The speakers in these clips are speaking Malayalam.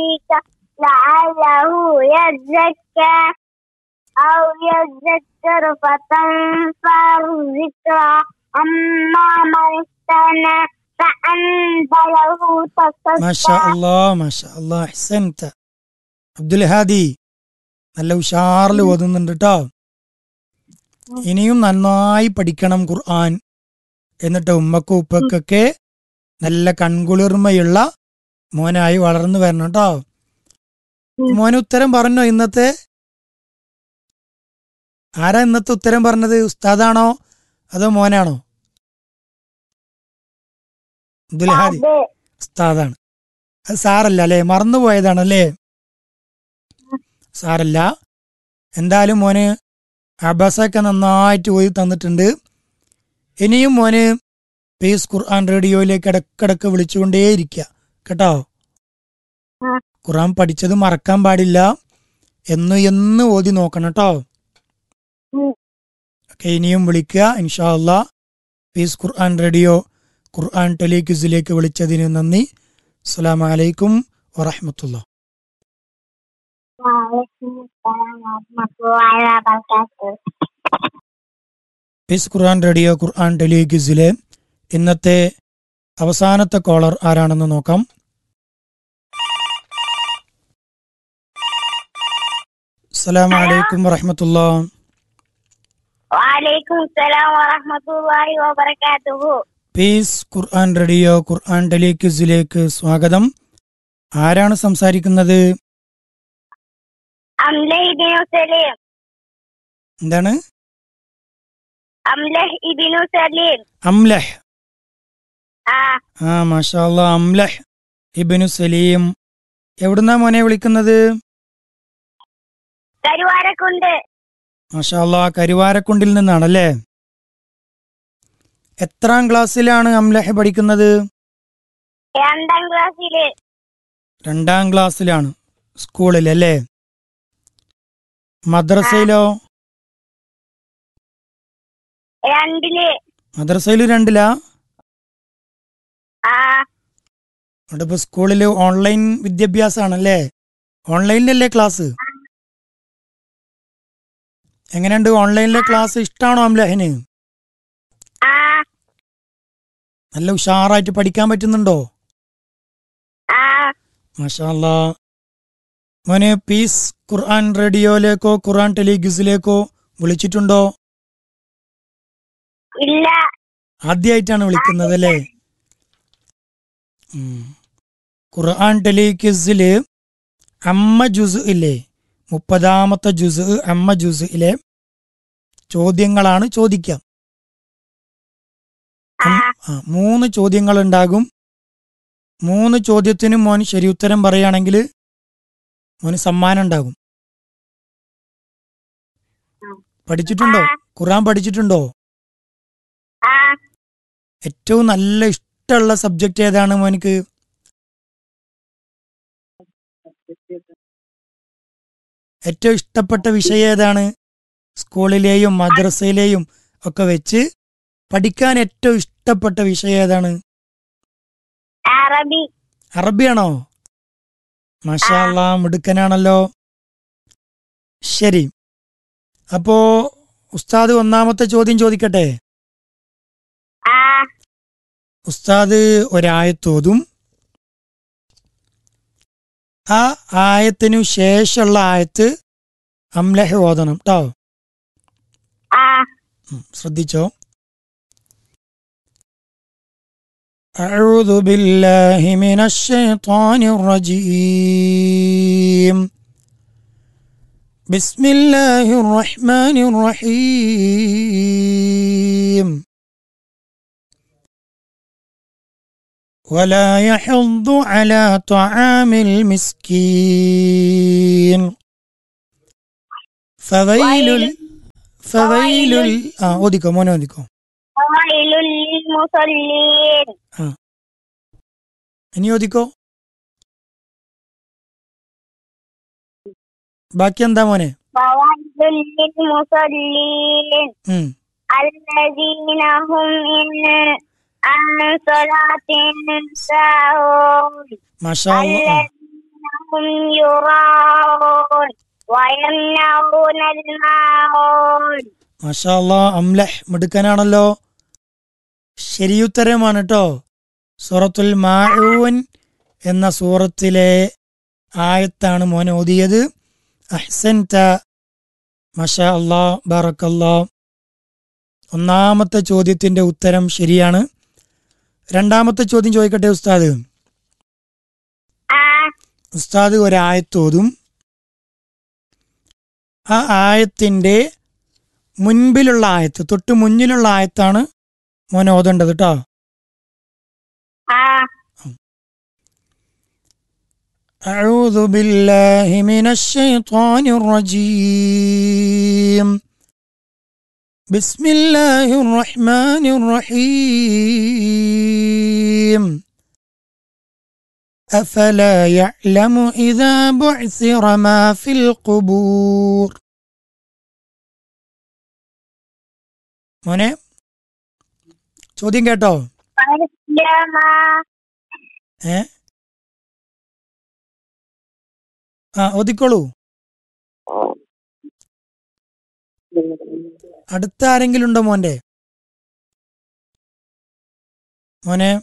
لعله يزكى أو يذكر فتنفع الذكرى أما من استغنى فأنت له മാഷാ تصدى അല്ലാ മാഷാ അല്ലാ അഹ്സൻത അബ്ദുൽ ഹാദി നല്ല ഉഷാറിൽ ഓതുന്നുണ്ട് കേട്ടോ ഇനിയും നന്നായി പഠിക്കണം ഖുർആൻ എന്നിട്ട് ഉമ്മക്കും ഉപ്പക്കൊക്കെ നല്ല കൺകുളിർമയുള്ള മോനായി വളർന്നു വരണം കേട്ടോ ഉം. മോന് ഉത്തരം പറഞ്ഞോ ഇന്നത്തെ ആരാ ഇന്നത്തെ ഉത്തരം പറഞ്ഞത് ഉസ്താദാണോ അതോ മോനാണോ അബ്ദുൽ ഹാദി അത് ഉസ്താദാണ് അത് സാറല്ല അല്ലേ മറന്നുപോയതാണല്ലേ സാറല്ല എന്തായാലും മോന് അബാസൊക്കെ നന്നായിട്ട് പോയി തന്നിട്ടുണ്ട് ഇനിയും മോന് പീസ് ഖുർആൻ റേഡിയോയിലേക്ക് ഇടക്കിടക്ക് വിളിച്ചുകൊണ്ടേയിരിക്കുക കേട്ടോ ആ. ഖുർആൻ പഠിച്ചത് മറക്കാൻ പാടില്ല എന്നു എന്ന് ഓതി നോക്കണം കേട്ടോ ഉം. ഓക്കെ ഇനിയും വിളിക്കുക ഇൻഷാ അല്ലാ പീസ് ഖുർആൻ റേഡിയോ ഖുർആൻ ടെലിക്യൂസിലേക്ക് വിളിച്ചതിന് നന്ദി അസ്സലാമു അലൈക്കും വറഹമത്തുള്ള وعليكم السلام ورحمة الله وبركاته പീസ് ഖുർആൻ റേഡിയോ ഖുർആൻ ടെലിക്യൂസിലെ ഇന്നത്തെ അവസാനത്തെ കോളർ ആരാണെന്ന് നോക്കാം അസ്സലാമു അലൈക്കും വറഹമത്തുള്ള وعليكم السلام ورحمة الله وبركاته പീസ് ഖുർആൻ റേഡിയോ ഖുർആൻ ടെലിക്യൂസിലേക്ക് സ്വാഗതം ആരാണ് സംസാരിക്കുന്നത് أمله بن سليم എന്താണ് أمله ابن سليم അംലഹ് آه ആ മാഷാ അല്ലാ അംലഹ് ഇബിനു സലീം എവിടുന്നാ മോനെ വിളിക്കുന്നത് കരുവാരക്കുണ്ട് മാഷാ അല്ലാ കരുവാരക്കുണ്ടിൽ നിന്നാണല്ലേ എത്രാം ക്ലാസ്സിലാണ് അംലഹ് പഠിക്കുന്നത് രണ്ടാം ക്ലാസ്സില് രണ്ടാം ക്ലാസ്സിലാണ് സ്കൂളിൽ അല്ലേ മദ്രസയിലോ രണ്ടില് മദ്രസയിൽ രണ്ടിലാ ആ അവിടെ ഇപ്പൊ സ്കൂളിൽ ഓൺലൈൻ വിദ്യാഭ്യാസമാണല്ലേ ഓൺലൈനിലല്ലേ ക്ലാസ് എങ്ങനെയുണ്ട് ഓൺലൈനിലെ ക്ലാസ് ഇഷ്ടമാണോ അംലഹിന് ആ നല്ല ഉഷാറായിട്ട് പഠിക്കാൻ പറ്റുന്നുണ്ടോ ആ മാഷാ അല്ലാ മോനെ പീസ് ഖുർആൻ റേഡിയോയിലേക്കോ ഖുർആൻ ടെലിഗ്യൂസിലേക്കോ വിളിച്ചിട്ടുണ്ടോ ഇല്ല ആദ്യമായിട്ടാണ് വിളിക്കുന്നത് അല്ലേ ഉം. ഖുർആൻ ടെലിക്യൂസില് അമ്മ ജുസ് ഇല്ലേ മുപ്പതാമത്തെ ജുസ് അമ്മ ജുസിലെ ചോദ്യങ്ങളാണ് ചോദിക്കാം ആ ആ, മൂന്ന് ചോദ്യങ്ങൾ ഉണ്ടാകും മൂന്ന് ചോദ്യത്തിനും മോൻ ശരി ഉത്തരം പറയുകയാണെങ്കിൽ മോന് സമ്മാനം ഉണ്ടാകും പഠിച്ചിട്ടുണ്ടോ ഖുർആൻ പഠിച്ചിട്ടുണ്ടോ ആ ഏറ്റവും നല്ല ഇഷ്ടമുള്ള സബ്ജക്റ്റ് ഏതാണ് മോനിക്ക് ഏറ്റവും ഇഷ്ടപ്പെട്ട വിഷയം ഏതാണ് സ്കൂളിലെയും മദ്രസയിലെയും ഒക്കെ വെച്ച് പഠിക്കാൻ ഏറ്റവും ഇഷ്ടപ്പെട്ട വിഷയം ഏതാണ് അറബി അറബിയാണോ മാഷാ അല്ലാ മിടുക്കനാണല്ലോ ശരി അപ്പോ ഉസ്താദ് ഒന്നാമത്തെ ചോദ്യം ചോദിക്കട്ടെ ആ ഉസ്താദ് ഒരായത്തോതും ആ ആയത്തിനു ശേഷമുള്ള ആയത്ത് അംലഹ് ഓതണം കേട്ടോ ആ ശ്രദ്ധിച്ചോ أعوذ بالله من الشيطان الرجيم بسم الله الرحمن الرحيم ولا يحض على طعام المسكين فويل فويل آه أوديكو مونو أوديكو ويل للمصلين ഇനി ഓദിക്കോ ബാക്കി എന്താ മോനെ فويل للمصلين ഉം. الذين هم من عن صلاتهم ساهون മാഷാ അല്ലാ. ആ. أنهم يراءون ويمنعون الماعون മാഷാ അല്ലാ അംലഹ് മിടുക്കനാണല്ലോ ശരിയുത്തരമാണ് കേട്ടോ സൂറത്തുൽ മാഊൻ എന്ന സൂറത്തിലെ ആയത്താണ് മോൻ ഓതിയത് അഹ്സൻത മഷാ അല്ലാ ബാറക്കല്ലാ ഒന്നാമത്തെ ചോദ്യത്തിന്റെ ഉത്തരം ശരിയാണ് രണ്ടാമത്തെ ചോദ്യം ചോദിക്കട്ടെ ഉസ്താദ് آه ഉസ്താദ് ഒരായത്തോതും ആ ആയത്തിന്റെ മുൻപിലുള്ള ആയത്ത് തൊട്ട് മുന്നിലുള്ള ആയത്താണ് മോൻ ഓതേണ്ടത് കേട്ടോ آه أعوذ بالله من الشيطان الرجيم بسم الله الرحمن الرحيم أفلا يعلم إذا بعثر ما في القبور മോനെ ചോദ്യം കേട്ടോ فلما ഏ ആ ഒതിക്കോളൂ അടുത്ത ആരെങ്കിലും ഉണ്ടോ മോന്റെ മോനെ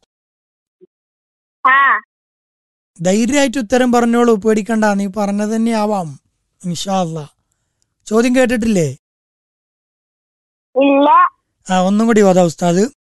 آه ധൈര്യമായിട്ട് ഉത്തരം പറഞ്ഞോളൂ പേടിക്കണ്ട നീ പറഞ്ഞത് തന്നെ ആവാം ഇൻഷാ അല്ലാ ചോദ്യം കേട്ടിട്ടില്ലേ إلا ആ ഒന്നും കൂടി ഓതാ ഉസ്താദ്